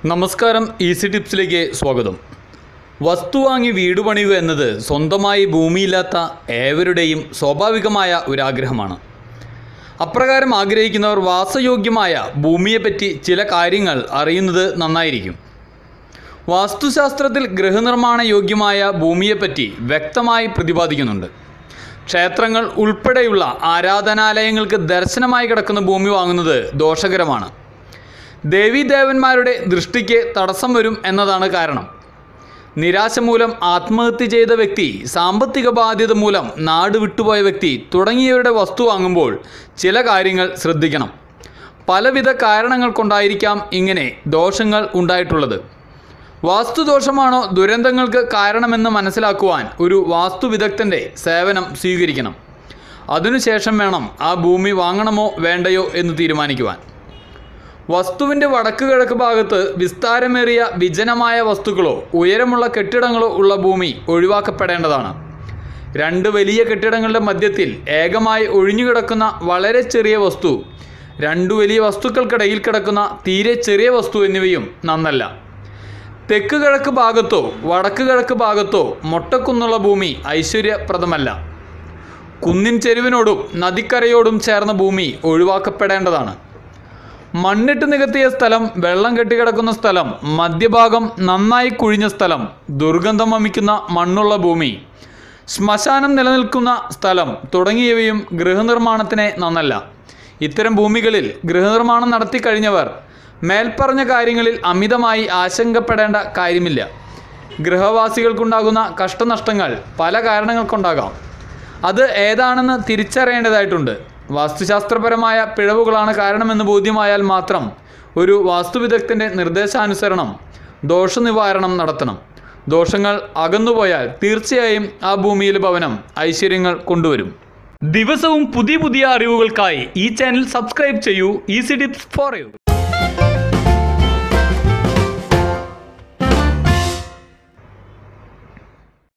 നമസ്കാരം ഈസി ടിപ്സിലേക്ക് സ്വാഗതം വസ്തു വാങ്ങി വീട് പണിയുക എന്നത് സ്വന്തമായി ഭൂമിയില്ലാത്ത ഏവരുടെയും സ്വാഭാവികമായ ഒരാഗ്രഹമാണ് അപ്രകാരം ആഗ്രഹിക്കുന്നവർ വാസയോഗ്യമായ ഭൂമിയെപ്പറ്റി ചില കാര്യങ്ങൾ അറിയുന്നത് നന്നായിരിക്കും വാസ്തുശാസ്ത്രത്തിൽ ഗൃഹനിർമ്മാണ യോഗ്യമായ ഭൂമിയെപ്പറ്റി വ്യക്തമായി പ്രതിപാദിക്കുന്നുണ്ട് ക്ഷേത്രങ്ങൾ ഉൾപ്പെടെയുള്ള ആരാധനാലയങ്ങൾക്ക് ദർശനമായി കിടക്കുന്ന ഭൂമി വാങ്ങുന്നത് ദോഷകരമാണ് ദേവീദേവന്മാരുടെ ദൃഷ്ടിക്ക് തടസ്സം വരും എന്നതാണ് കാരണം നിരാശ മൂലം ആത്മഹത്യ ചെയ്ത വ്യക്തി സാമ്പത്തിക ബാധ്യത മൂലം നാട് വിട്ടുപോയ വ്യക്തി തുടങ്ങിയവരുടെ വസ്തു വാങ്ങുമ്പോൾ ചില കാര്യങ്ങൾ ശ്രദ്ധിക്കണം പലവിധ കാരണങ്ങൾ കൊണ്ടായിരിക്കാം ഇങ്ങനെ ദോഷങ്ങൾ ഉണ്ടായിട്ടുള്ളത് വാസ്തുദോഷമാണോ ദുരന്തങ്ങൾക്ക് കാരണമെന്ന് മനസ്സിലാക്കുവാൻ ഒരു വാസ്തു വിദഗ്ധൻ്റെ സേവനം സ്വീകരിക്കണം അതിനുശേഷം വേണം ആ ഭൂമി വാങ്ങണമോ വേണ്ടയോ എന്ന് തീരുമാനിക്കുവാൻ വസ്തുവിൻ്റെ വടക്ക് കിഴക്ക് ഭാഗത്ത് വിസ്താരമേറിയ വിജനമായ വസ്തുക്കളോ ഉയരമുള്ള കെട്ടിടങ്ങളോ ഉള്ള ഭൂമി ഒഴിവാക്കപ്പെടേണ്ടതാണ് രണ്ട് വലിയ കെട്ടിടങ്ങളുടെ മധ്യത്തിൽ ഏകമായി ഒഴിഞ്ഞുകിടക്കുന്ന വളരെ ചെറിയ വസ്തു രണ്ടു വലിയ വസ്തുക്കൾക്കിടയിൽ കിടക്കുന്ന തീരെ ചെറിയ വസ്തു എന്നിവയും നന്നല്ല തെക്ക് കിഴക്ക് ഭാഗത്തോ വടക്ക് കിഴക്ക് ഭാഗത്തോ മൊട്ടക്കുന്നുള്ള ഭൂമി ഐശ്വര്യപ്രദമല്ല കുന്നിൻ ചെരുവിനോടും നദിക്കരയോടും ചേർന്ന ഭൂമി ഒഴിവാക്കപ്പെടേണ്ടതാണ് മണ്ണിട്ട് നികത്തിയ സ്ഥലം വെള്ളം കെട്ടിക്കിടക്കുന്ന സ്ഥലം മധ്യഭാഗം നന്നായി കുഴിഞ്ഞ സ്ഥലം ദുർഗന്ധം വമിക്കുന്ന മണ്ണുള്ള ഭൂമി ശ്മശാനം നിലനിൽക്കുന്ന സ്ഥലം തുടങ്ങിയവയും ഗൃഹനിർമ്മാണത്തിന് നന്നല്ല ഇത്തരം ഭൂമികളിൽ ഗൃഹനിർമ്മാണം നടത്തി കഴിഞ്ഞവർ മേൽപ്പറഞ്ഞ കാര്യങ്ങളിൽ അമിതമായി ആശങ്കപ്പെടേണ്ട കാര്യമില്ല ഗൃഹവാസികൾക്കുണ്ടാകുന്ന കഷ്ടനഷ്ടങ്ങൾ പല കാരണങ്ങൾ കൊണ്ടാകാം അത് ഏതാണെന്ന് തിരിച്ചറിയേണ്ടതായിട്ടുണ്ട് വാസ്തുശാസ്ത്രപരമായ പിഴവുകളാണ് കാരണമെന്ന് ബോധ്യമായാൽ മാത്രം ഒരു വാസ്തുവിദഗ്ധൻ്റെ നിർദ്ദേശാനുസരണം ദോഷനിവാരണം നടത്തണം ദോഷങ്ങൾ അകന്നുപോയാൽ തീർച്ചയായും ആ ഭൂമിയിലെ ഭവനം ഐശ്വര്യങ്ങൾ കൊണ്ടുവരും ദിവസവും പുതിയ പുതിയ അറിവുകൾക്കായി ഈ ചാനൽ സബ്സ്ക്രൈബ് ചെയ്യൂ ഈസി ടിപ്സ് ഫോർ യു